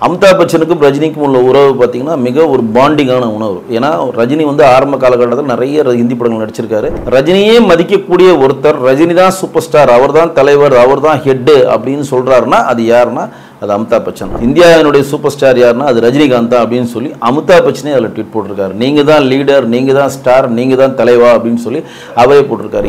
அமிதாப் பச்சனுக்கும் ரஜினிக்கும் உள்ள உறவு பார்த்தீங்கன்னா மிக ஒரு பாண்டிங்கான உணவு ஏன்னா ரஜினி வந்து ஆரம்ப காலகட்டத்தில் நிறைய ர- ஹிந்தி படங்கள் நடிச்சிருக்காரு ரஜினியே மதிக்கக்கூடிய ஒருத்தர் ரஜினி தான் சூப்பர் ஸ்டார் அவர் தான் தலைவர் அவர் தான் ஹெட்டு அப்படின்னு சொல்றாருன்னா அது யாருன்னா அது அமிதாப் பச்சன் இந்தியாவினுடைய சூப்பர் ஸ்டார் யாருன்னா அது ரஜினிகாந்த் தான் அப்படின்னு சொல்லி அமிதாப் பச்சனே அதில் ட்வீட் போட்டிருக்காரு நீங்கள் தான் லீடர் நீங்கள் தான் ஸ்டார் நீங்கள் தான் தலைவா அப்படின்னு சொல்லி அவரே போட்டிருக்காரு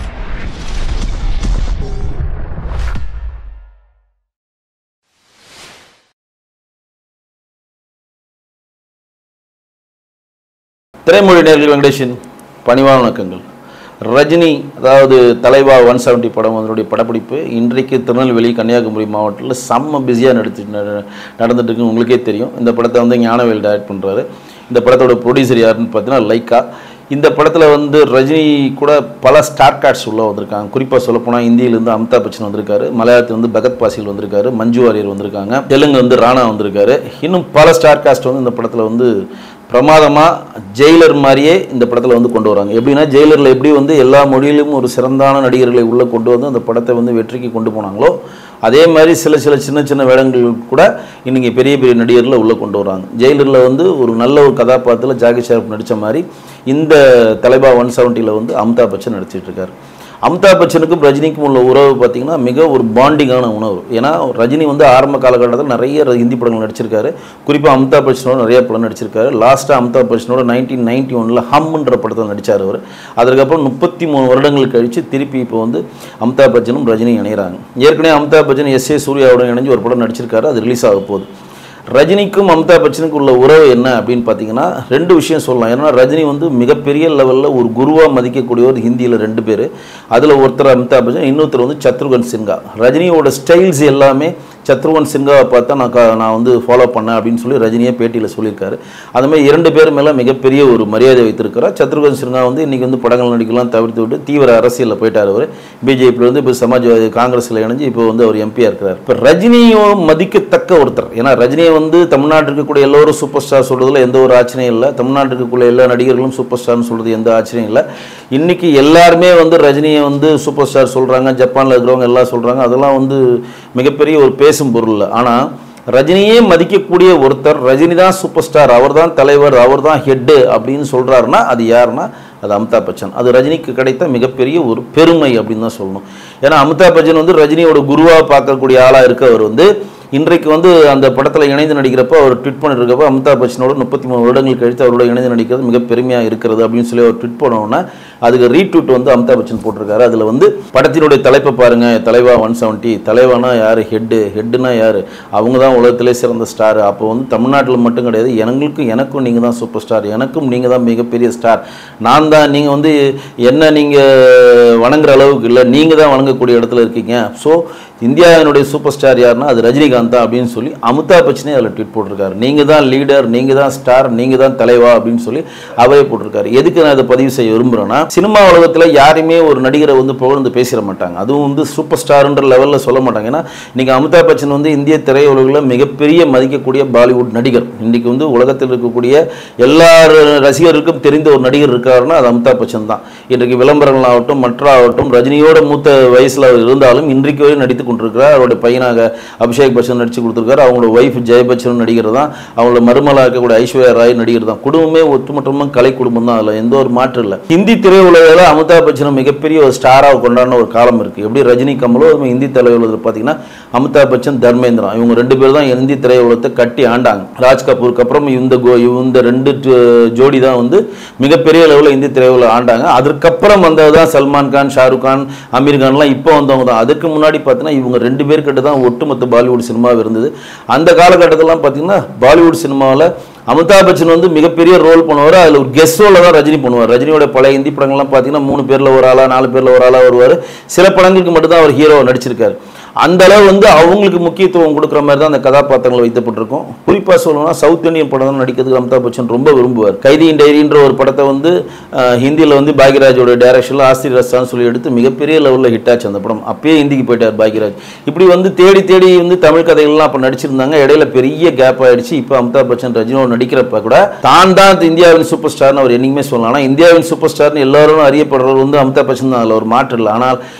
திரைமொழி நேர்கள் வெங்கடேஷன் பணிவான வணக்கங்கள் ரஜினி அதாவது தலைவா ஒன் செவன்ட்டி படம் அதனுடைய படப்பிடிப்பு இன்றைக்கு திருநெல்வேலி கன்னியாகுமரி மாவட்டத்தில் செம்ம பிஸியாக நடிச்சு ந- நடந்துட்டு இருக்குன்னு உங்களுக்கே தெரியும் இந்த படத்தை வந்து ஞானவேல் டைரக்ட் பண்ணுறாரு இந்த படத்தோட ப்ரொடியூசர் யாருன்னு பார்த்தீங்கன்னா லைக்கா இந்த படத்தில் வந்து ரஜினி கூட பல ஸ்டார் கார்ட்ஸ் உள்ள வந்திருக்காங்க குறிப்பாக சொல்லப்போனால் இந்தியிலேருந்து அமிதாப் பச்சன் வந்திருக்காரு மலையாளத்தில் வந்து பகத் பாசில் வந்திருக்காரு மஞ்சு வாரியர் வந்திருக்காங்க தெலுங்கு வந்து ராணா வந்திருக்காரு இன்னும் பல ஸ்டார் காஸ்ட் வந்து இந்த படத்தில் வந்து பிரமாதமாக ஜெயிலர் மாதிரியே இந்த படத்தில் வந்து கொண்டு வராங்க எப்படின்னா ஜெயிலரில் எப்படி வந்து எல்லா மொழியிலும் ஒரு சிறந்தான நடிகர்களை உள்ளே கொண்டு வந்து அந்த படத்தை வந்து வெற்றிக்கு கொண்டு போனாங்களோ அதே மாதிரி சில சில சின்ன சின்ன வேடங்கள் கூட இன்னைக்கு பெரிய பெரிய நடிகர்களை உள்ளே கொண்டு வராங்க ஜெயிலரில் வந்து ஒரு நல்ல ஒரு கதாபாத்திரத்தில் ஜாகி ஷாரப் நடித்த மாதிரி இந்த தலைபா ஒன் செவன்ட்டியில் வந்து அமிதாப் பச்சன் நடிச்சிட்டு இருக்காரு அமிதாப் பச்சனுக்கும் ரஜினிக்கும் உள்ள உறவு பார்த்தீங்கன்னா மிக ஒரு பாண்டிங்கான உணவு ஏன்னா ரஜினி வந்து ஆரம்ப காலகட்டத்தில் நிறைய ர- ஹிந்தி படங்கள் நடிச்சிருக்காரு குறிப்பாக அமிதாப் பச்சனோட நிறைய படம் நடிச்சிருக்காரு லாஸ்ட்டாக அமிதாப் பச்சனோட நைன்டீன் நைன்டி ஒனில் ஹம்ன்ற படத்தில் நடித்தார் அவர் அதுக்கப்புறம் முப்பத்தி மூணு வருடங்கள் கழித்து திருப்பி இப்போ வந்து அமிதாப் பச்சனும் ரஜினி இணைகிறாங்க ஏற்கனவே அமிதாப் பச்சன் எஸ் ஏ சூர்யாவுடன் இணைஞ்சு ஒரு படம் நடிச்சிருக்காரு அது ரிலீஸ் ஆக போகுது ரஜினிக்கும் அமிதாப் பச்சனுக்கும் உள்ள உறவு என்ன அப்படின்னு பார்த்தீங்கன்னா ரெண்டு விஷயம் சொல்லலாம் ஏன்னா ரஜினி வந்து மிகப்பெரிய லெவலில் ஒரு குருவாக மதிக்கக்கூடியவர் ஹிந்தியில் ரெண்டு பேர் அதில் ஒருத்தர் அமிதாப் பச்சன் இன்னொருத்தர் வந்து சத்ருகன் சின்ஹா ரஜினியோட ஸ்டைல்ஸ் எல்லாமே சத்ருகன் சின்ஹாவை பார்த்தா நான் க- நான் வந்து ஃபாலோ பண்ணேன் அப்படின்னு சொல்லி ரஜினியே பேட்டியில் சொல்லியிருக்காரு அது மாதிரி இரண்டு பேர் மேலே மிகப்பெரிய ஒரு மரியாதை வைத்திருக்கிறார் சத்ருகன் சின்ஹா வந்து இன்றைக்கி வந்து படங்கள் நடிக்கலாம் தவிர்த்து விட்டு தீவிர அரசியலில் போயிட்டார் அவர் பிஜேபியில் வந்து இப்போ சமாஜ்வாதி காங்கிரஸில் இணைஞ்சு இப்போ வந்து அவர் எம்பியாக இருக்கிறார் இப்போ ரஜினியும் மதிக்கத்தக்க ஒருத்தர் ஏன்னா ரஜினியை வந்து தமிழ்நாட்டில் இருக்கக்கூடிய எல்லோரும் சூப்பர் ஸ்டார் சொல்கிறதுல எந்த ஒரு ஆச்சரியம் இல்லை தமிழ்நாட்டில் இருக்கக்கூடிய எல்லா நடிகர்களும் சூப்பர் ஸ்டார்னு சொல்கிறது எந்த ஆச்சரியம் இல்லை இன்னைக்கு எல்லாருமே வந்து ரஜினியை வந்து சூப்பர் ஸ்டார் சொல்கிறாங்க ஜப்பானில் இருக்கிறவங்க எல்லாம் சொல்கிறாங்க அதெல்லாம் வந்து மிகப்பெரிய ஒரு பேசும் பொருள் இல்லை ஆனால் ரஜினியே மதிக்கக்கூடிய ஒருத்தர் ரஜினி தான் சூப்பர் ஸ்டார் அவர் தான் தலைவர் அவர் தான் ஹெட்டு அப்படின்னு சொல்கிறாருன்னா அது யாருன்னா அது அமிதாப் பச்சன் அது ரஜினிக்கு கிடைத்த மிகப்பெரிய ஒரு பெருமை அப்படின்னு தான் சொல்லணும் ஏன்னா அமிதாப் பச்சன் வந்து ரஜினியோட குருவாக பார்க்கக்கூடிய ஆளாக இருக்கவர் வந்து இன்றைக்கு வந்து அந்த படத்தில் இணைந்து நடிக்கிறப்போ அவர் ட்விட் பண்ணிருக்கப்போ அமிதாப் பச்சனோட முப்பத்தி மூணு வருடங்கள் கழித்து அவரோட இணைந்து நடிக்கிறது மிக பெருமையாக இருக்கிறது அப்படின்னு சொல்லி அவர் ட்விட் பண்ணோன்னா அதுக்கு ரீட்வீட் வந்து அமிதாப் பச்சன் போட்டிருக்காரு அதில் வந்து படத்தினுடைய தலைப்பை பாருங்க தலைவா ஒன் செவன்ட்டி தலைவானா யார் ஹெட்டு ஹெட்டுனா யார் அவங்க தான் உலகத்திலே சிறந்த ஸ்டார் அப்போ வந்து தமிழ்நாட்டில் மட்டும் கிடையாது எங்களுக்கும் எனக்கும் நீங்கள் தான் சூப்பர் ஸ்டார் எனக்கும் நீங்கள் தான் மிகப்பெரிய ஸ்டார் நான் தான் நீங்கள் வந்து என்ன நீங்கள் வணங்குற அளவுக்கு இல்லை நீங்கள் தான் வணங்கக்கூடிய இடத்துல இருக்கீங்க ஸோ இந்தியாவினுடைய சூப்பர் ஸ்டார் யாருன்னா அது ரஜினிகாந்த் தான் அப்படின்னு சொல்லி அமிதாப் பச்சனே அதில் ட்வீட் போட்டிருக்காரு நீங்கள் தான் லீடர் நீங்கள் தான் ஸ்டார் நீங்கள் தான் தலைவா அப்படின்னு சொல்லி அவரே போட்டிருக்காரு எதுக்கு நான் இதை பதிவு செய்ய விரும்புகிறேன்னா சினிமா உலகத்தில் யாருமே ஒரு நடிகரை வந்து புகழ்ந்து பேசிட மாட்டாங்க அதுவும் வந்து சூப்பர் ஸ்டார்ன்ற லெவலில் சொல்ல மாட்டாங்க ஏன்னா இன்னைக்கு அமிதாப் பச்சன் வந்து இந்திய திரையுலகில் மிகப்பெரிய மதிக்கக்கூடிய பாலிவுட் நடிகர் இன்னைக்கு வந்து உலகத்தில் இருக்கக்கூடிய எல்லா ரசிகர்களுக்கும் தெரிந்த ஒரு நடிகர் இருக்காருன்னா அது அமிதாப் பச்சன் தான் இன்றைக்கு விளம்பரங்கள் ஆகட்டும் மற்ற ஆகட்டும் ரஜினியோட மூத்த வயசில் அவர் இருந்தாலும் இன்றைக்கு வரை நடித்து கொண்டிருக்கிறார் அவருடைய பையனாக அபிஷேக் பச்சன் நடித்து கொடுத்துருக்காரு அவங்களோட ஒய்ஃப் ஜெய பச்சன் நடிகர் தான் அவங்களோட மருமலாக இருக்கக்கூடிய ஐஸ்வர்யா ராய் நடிகர் தான் குடும்பமே ஒட்டுமொத்தமாக கலை குடும்பம் தான் அதில் எந்த ஒரு மாற்றம் இல்லை ஹிந்தி திரையுலகில் அமிதாப் பச்சன் மிகப்பெரிய ஒரு ஸ்டாராக கொண்டாடின ஒரு காலம் இருக்குது எப்படி ரஜினி கமலோ அது மாதிரி ஹிந்தி திரையுலகத்தில் பார்த்தீங்கன்னா அமிதாப் பச்சன் தர்மேந்திரா இவங்க ரெண்டு பேர் தான் ஹிந்தி திரையுலகத்தை கட்டி ஆண்டாங்க ராஜ் கபூருக்கு அப்புறம் இந்த கோ- இந்த ரெண்டு டு- ஜோடி தான் வந்து மிகப்பெரிய லெவலில் இந்தி திரையுலகில் ஆண்டாங்க அதுக்கப்புறம் வந்தது தான் சல்மான் கான் ஷாருக் கான் அமீர் கான்லாம் இப்போ வந்தவங்க தான் அதுக்கு முன்னாடி பார்த்தீங்கன்னா இவங்க ரெண்டு பேர்கிட்ட தான் ஒட்டுமொத்த பாலிவுட் சினிமாவே இருந்தது அந்த காலகட்டத்திலலாம் பார்த்தீங்கன்னா பாலிவுட் சினிமாவில் அமிதாப் பச்சன் வந்து மிகப்பெரிய ரோல் பண்ணுவார் அதில் ஒரு கெஸ்ட் ரோலில் தான் ரஜினி பண்ணுவார் ரஜினியோட பழைய ஹிந்தி படங்கள்லாம் பார்த்தீங்கன்னா மூணு பேரில் ஒரு ஆளா நாலு பேரில் ஒரு ஆளா வருவார் சில படங்களுக்கு மட்டும்தான் அவர் ஹீரோ நடிச்சிருக்காரு அந்த அளவு வந்து அவங்களுக்கு முக்கியத்துவம் கொடுக்குற மாதிரி தான் அந்த கதாபாத்திரங்கள் வைக்கப்பட்டிருக்கும் குறிப்பாக சொல்லணும்னா சவுத் இந்தியன் படம் தான் நடிக்கிறதுக்கு அமிதாப் பச்சன் ரொம்ப விரும்புவார் கைதியின் டைரின்ற ஒரு படத்தை வந்து ஹிந்தியில் வந்து பாக்யராஜோட டைரக்ஷனில் ஆஸ்திரி ரஸ்தான்னு சொல்லி எடுத்து மிகப்பெரிய லெவலில் ஹிட் ஆச்சு அந்த படம் அப்பயே ஹிந்திக்கு போயிட்டார் பாக்யராஜ் இப்படி வந்து தேடி தேடி வந்து தமிழ் கதைகள்லாம் அப்போ நடிச்சிருந்தாங்க இடையில பெரிய கேப் ஆயிடுச்சு இப்போ அமிதாப் பச்சன் ரஜினியோட நடிக்கிறப்ப கூட தான் தான் இந்தியாவின் சூப்பர் ஸ்டார்னு அவர் என்னைக்குமே சொல்லலாம் ஆனால் இந்தியாவின் சூப்பர் ஸ்டார்னு எல்லாரும் அறியப்படுறது வந்து அமிதாப் பச்சன் தான் அதில் ஒரு மாற்று இல்லை ஆனால்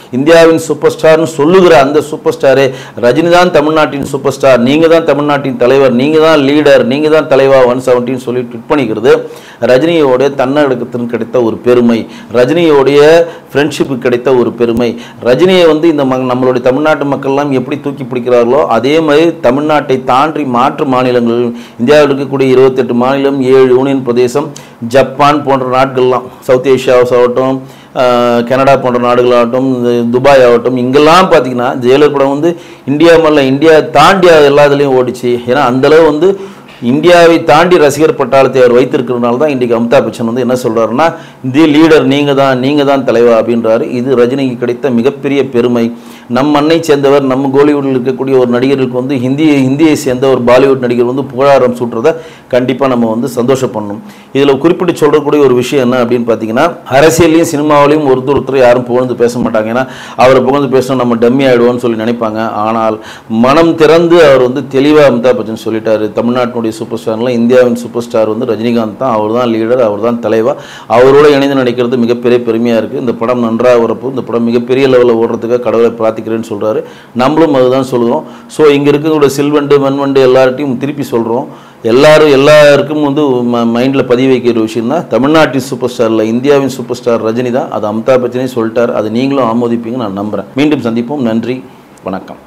இந்தியாவின் சூப்பர் ஸ்டார்னு சொல்லுகிற அந்த சூப்பர் ஸ்டாரே ரஜினி தான் தமிழ்நாட்டின் சூப்பர் ஸ்டார் நீங்கள் தான் தமிழ்நாட்டின் தலைவர் நீங்கள் தான் லீடர் நீங்கள் தான் தலைவா ஒன் செவன்ட்டின்னு சொல்லி ட்விட் பண்ணிக்கிறது ரஜினியோடைய தன்னடக்கத்திற்கு கிடைத்த ஒரு பெருமை ரஜினியோடைய ஃப்ரெண்ட்ஷிப்பு கிடைத்த ஒரு பெருமை ரஜினியை வந்து இந்த ம நம்மளுடைய தமிழ்நாட்டு மக்கள்லாம் எப்படி தூக்கி பிடிக்கிறார்களோ அதே மாதிரி தமிழ்நாட்டை தாண்டி மாற்று மாநிலங்கள் இந்தியாவில் இருக்கக்கூடிய இருபத்தெட்டு மாநிலம் ஏழு யூனியன் பிரதேசம் ஜப்பான் போன்ற நாட்கள்லாம் சவுத் ஏஷியாஸ் ஆகட்டும் ஆஹ் கனடா போன்ற நாடுகளாகட்டும் இந்த துபாய் ஆகட்டும் இங்கெல்லாம் பார்த்தீங்கன்னா ஜெயலலிதா படம் வந்து இந்தியா மல்ல இந்தியா தாண்டி அது எல்லா இதுலேயும் ஓடிச்சு ஏன்னா அந்தளவு வந்து இந்தியாவை தாண்டி ரசிகர் பட்டாளத்தை அவர் வைத்திருக்கிறதுனால தான் இன்றைக்கி அமிதாப் பச்சன் வந்து என்ன சொல்கிறாருன்னா தி லீடர் நீங்கள் தான் நீங்கள் தான் தலைவா அப்படின்றாரு இது ரஜினிக்கு கிடைத்த மிகப்பெரிய பெருமை நம் மண்ணை சேர்ந்தவர் நம்ம கோலிவுட்டில் இருக்கக்கூடிய ஒரு நடிகருக்கு வந்து ஹிந்தி ஹிந்தியை சேர்ந்த ஒரு பாலிவுட் நடிகர் வந்து புகழாரம் சூட்டுறதை கண்டிப்பாக நம்ம வந்து சந்தோஷப்படணும் இதில் குறிப்பிட்டு சொல்லக்கூடிய ஒரு விஷயம் என்ன அப்படின்னு பார்த்தீங்கன்னா அரசியலையும் சினிமாவிலையும் ஒருத்தர் ஒருத்தர் யாரும் புகழ்ந்து பேச மாட்டாங்க ஏன்னா அவரை புகழ்ந்து பேசணும் நம்ம டம்மி ஆயிடுவோம்னு சொல்லி நினைப்பாங்க ஆனால் மனம் திறந்து அவர் வந்து தெளிவாக அமிதாப் பச்சன் சொல்லிட்டாரு தமிழ்நாட்டினுடைய சூப்பர் ஸ்டார்லாம் இந்தியாவின் சூப்பர் ஸ்டார் வந்து ரஜினிகாந்த் தான் அவர் தான் லீடர் அவர் தான் தலைவா அவரோட இணைந்து நடிக்கிறது மிகப்பெரிய பெருமையாக இருக்குது இந்த படம் நன்றாக வரப்போ இந்த படம் மிகப்பெரிய லெவலில் ஓடுறதுக்காக கடவுளை பிரார்த்திக்கிறேன்னு சொல்கிறாரு நம்மளும் அதுதான் சொல்கிறோம் ஸோ இங்கே இருக்கக்கூடிய சில்வண்டு மண்வண்டு எல்லார்ட்டையும் திருப்பி சொல்கிறோம் எல்லாரும் எல்லாருக்கும் வந்து மைண்டில் பதிவு வைக்கிற விஷயம்னா தமிழ்நாட்டின் சூப்பர் ஸ்டாரில் இந்தியாவின் சூப்பர் ஸ்டார் ரஜினி தான் அது அமிதாப் பச்சனே சொல்லிட்டார் அது நீங்களும் ஆமோதிப்பீங்க நான் நம்புகிறேன் மீண்டும் சந்திப்போம் நன்றி வணக்கம்